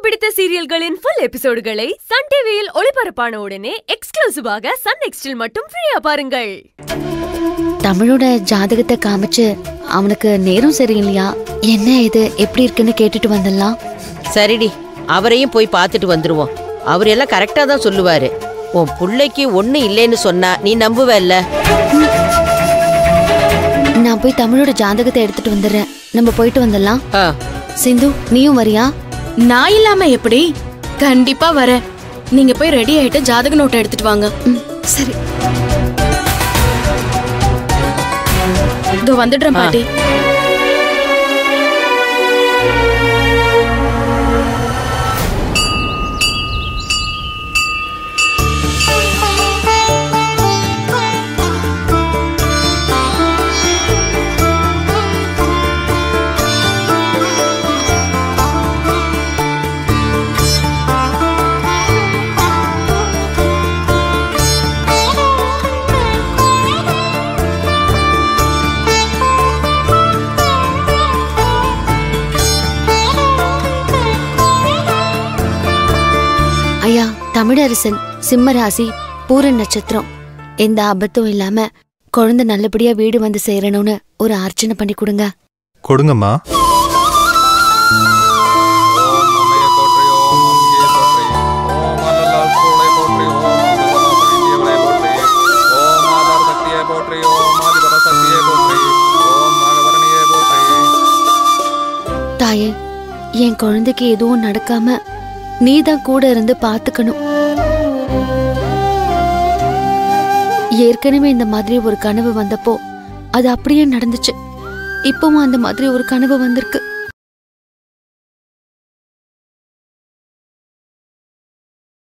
பிடித்த சீரியல்களின் full எபிசோடுகளை Sun டிவியில் ஒளிபரப்பான உடனே எக்ஸ்க்ளூசிவாக சன் நெக்ஸ்டில் மட்டும் ஃப்ரீயா பாருங்கள் தமிழோட ஜாதகத்தை காமிச்சு அவனுக்கு நேரம் சரியில்லையா என்ன இது எப்படி இருக்குன்னு கேட்டுட்டு வந்துடலாம் சரிடி அவரையும் போய் பார்த்துட்டு வந்துருவோம் அவர் எல்லாம் கரெக்டா தான் சொல்லுவாரு உன் புள்ளைக்கு ஒண்ணு இல்லைன்னு சொன்னா நீ நம்புவல்ல நான் போய் தமிழோட ஜாதகத்தை எடுத்துட்டு வந்துடுறேன் நம்ம போயிட்டு வந்துடலாம் ஆ, சிந்து நீயும் வரியா நான் இல்லாம எப்படி கண்டிப்பா வரேன் நீங்க போய் ரெடி ஆயிட்டு ஜாதக நோட்டை எடுத்துட்டு வாங்க ம், சரி இதோ வந்துடுறேன் பாட்டி ஐயா தமிழரசன் சிம்ம ராசி பூர நட்சத்திரம் எந்த ஆபத்தும் இல்லாம குழந்தை நல்லபடியா வீடு வந்து சேரணும்னு ஒரு அர்ச்சனை பண்ணி கொடுங்க கொடுங்கம்மா ஓம் அம்மையை போற்றி ஓம் அம்பிகையை போற்றி ஓம் அல்லல்லால் சூளை போற்றி ஓம் அந்தசமாசனியவளை போற்றி ஓம் ஆதார் சக்தியை போற்றி ஓம் ஆதிபர சக்தியை போற்றி ஓம் நாகபரணியை போற்றி தாயே என் குழந்தைக்கு எதுவும் நடக்காம நீதான் கூட இருந்து பாத்துக்கணும் ஏற்கனவே இந்த மாதிரி ஒரு கனவு வந்தப்போ அது அப்படியே நடந்துச்சு இப்பவும் அந்த மாதிரி ஒரு கனவு வந்திருக்கு